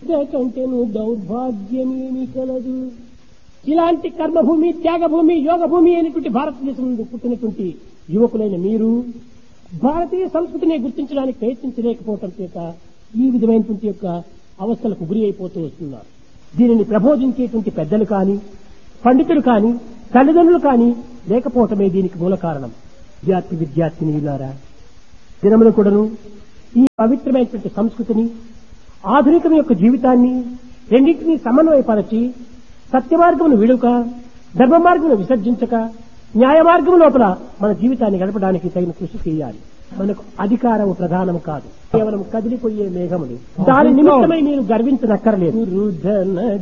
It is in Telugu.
ఇంతకంటేను దౌర్భాగ్యమేమి కలదు ఇలాంటి కర్మభూమి త్యాగభూమి యోగభూమి అయినటువంటి భారతదేశం నుండి పుట్టినటువంటి యువకులైన మీరు భారతీయ సంస్కృతిని గుర్తించడానికి ప్రయత్నించలేకపోవటం చేత ఈ విధమైనటువంటి యొక్క అవస్థలకు గురి అయిపోతూ వస్తున్నారు దీనిని ప్రబోధించేటువంటి పెద్దలు కానీ పండితులు కానీ తల్లిదండ్రులు కానీ లేకపోవటమే దీనికి మూల కారణం విద్యార్థి విద్యార్థినిలారా దినములు కూడాను ఈ పవిత్రమైనటువంటి సంస్కృతిని ఆధునికం యొక్క జీవితాన్ని రెండింటినీ సమన్వయపరచి సత్య మార్గమును విడుక ధర్మ మార్గమును విసర్జించక న్యాయ మార్గం లోపల మన జీవితాన్ని గడపడానికి తగిన కృషి చేయాలి మనకు అధికారం ప్రధానం కాదు కేవలం కదిలిపోయే మేఘములు దాని నిమిత్తమై మీరు గర్వించనక్కర్లేదు